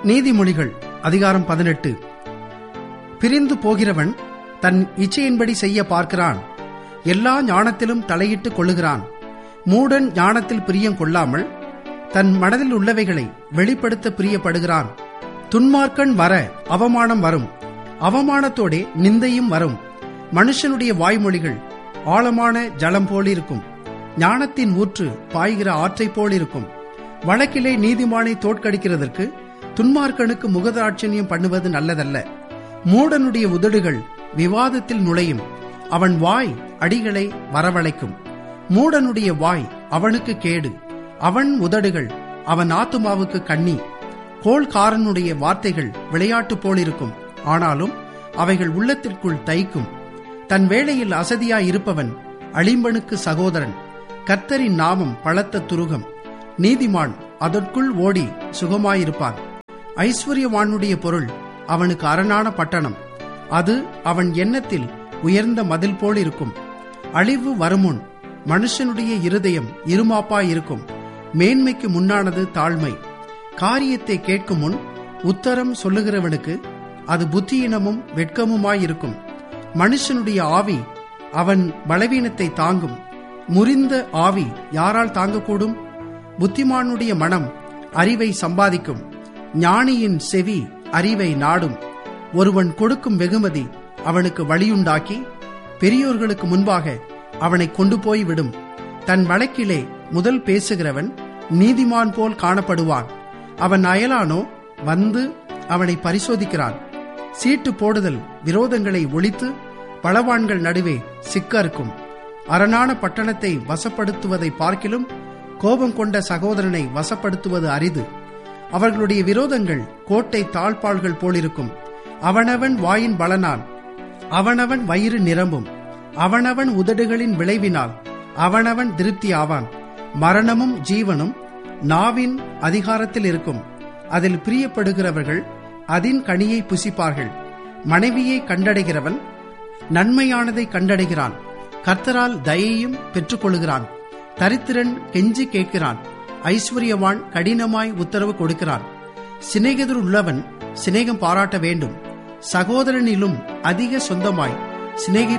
நீதிமொழிகள் அதிகாரம் பதினெட்டு பிரிந்து போகிறவன் தன் இச்சையின்படி செய்ய பார்க்கிறான் எல்லா ஞானத்திலும் தலையிட்டுக் கொள்ளுகிறான் மூடன் ஞானத்தில் பிரியம் கொள்ளாமல் தன் மனதில் உள்ளவைகளை வெளிப்படுத்த பிரியப்படுகிறான் துன்மார்க்கன் வர அவமானம் வரும் அவமானத்தோடே நிந்தையும் வரும் மனுஷனுடைய வாய்மொழிகள் ஆழமான ஜலம் போலிருக்கும் ஞானத்தின் ஊற்று பாய்கிற ஆற்றைப் போலிருக்கும் வழக்கிலே நீதிமானை தோற்கடிக்கிறதற்கு துன்மார்க்கனுக்கு முகதாட்சணியம் பண்ணுவது நல்லதல்ல மூடனுடைய உதடுகள் விவாதத்தில் நுழையும் அவன் வாய் அடிகளை வரவழைக்கும் மூடனுடைய வாய் அவனுக்கு கேடு அவன் உதடுகள் அவன் ஆத்துமாவுக்கு கண்ணி கோள்காரனுடைய வார்த்தைகள் விளையாட்டு போலிருக்கும் ஆனாலும் அவைகள் உள்ளத்திற்குள் தைக்கும் தன் வேளையில் அசதியாயிருப்பவன் அழிம்பனுக்கு சகோதரன் கர்த்தரின் நாமம் பலத்த துருகம் நீதிமான் அதற்குள் ஓடி சுகமாயிருப்பான் ஐஸ்வர்யவானுடைய பொருள் அவனுக்கு அரணான பட்டணம் அது அவன் எண்ணத்தில் உயர்ந்த மதில் போல் இருக்கும் அழிவு வருமுன் மனுஷனுடைய இருதயம் இருமாப்பாயிருக்கும் மேன்மைக்கு முன்னானது தாழ்மை காரியத்தை கேட்கும் முன் உத்தரம் சொல்லுகிறவனுக்கு அது புத்தியினமும் வெட்கமுமாயிருக்கும் மனுஷனுடைய ஆவி அவன் பலவீனத்தை தாங்கும் முறிந்த ஆவி யாரால் தாங்கக்கூடும் புத்திமானுடைய மனம் அறிவை சம்பாதிக்கும் ஞானியின் செவி அறிவை நாடும் ஒருவன் கொடுக்கும் வெகுமதி அவனுக்கு வழியுண்டாக்கி பெரியோர்களுக்கு முன்பாக அவனை கொண்டு போய் விடும் தன் வழக்கிலே முதல் பேசுகிறவன் நீதிமான் போல் காணப்படுவான் அவன் அயலானோ வந்து அவனை பரிசோதிக்கிறான் சீட்டு போடுதல் விரோதங்களை ஒழித்து பலவான்கள் நடுவே சிக்கறுக்கும் அரணான பட்டணத்தை வசப்படுத்துவதை பார்க்கிலும் கோபம் கொண்ட சகோதரனை வசப்படுத்துவது அரிது அவர்களுடைய விரோதங்கள் கோட்டை தாழ்பாள்கள் போலிருக்கும் அவனவன் வாயின் பலனால் அவனவன் வயிறு நிரம்பும் அவனவன் உதடுகளின் விளைவினால் அவனவன் திருப்தி ஆவான் மரணமும் ஜீவனும் நாவின் அதிகாரத்தில் இருக்கும் அதில் பிரியப்படுகிறவர்கள் அதின் கனியை புசிப்பார்கள் மனைவியை கண்டடைகிறவன் நன்மையானதை கண்டடைகிறான் கர்த்தரால் தயையும் பெற்றுக்கொள்கிறான் தரித்திரன் கெஞ்சி கேட்கிறான் ஐஸ்வர்யவான் கடினமாய் உத்தரவு கொடுக்கிறான் சிநேகிதர் உள்ளவன் சிநேகம் பாராட்ட வேண்டும் சகோதரனிலும் அதிக சொந்தமாய் சிநேகி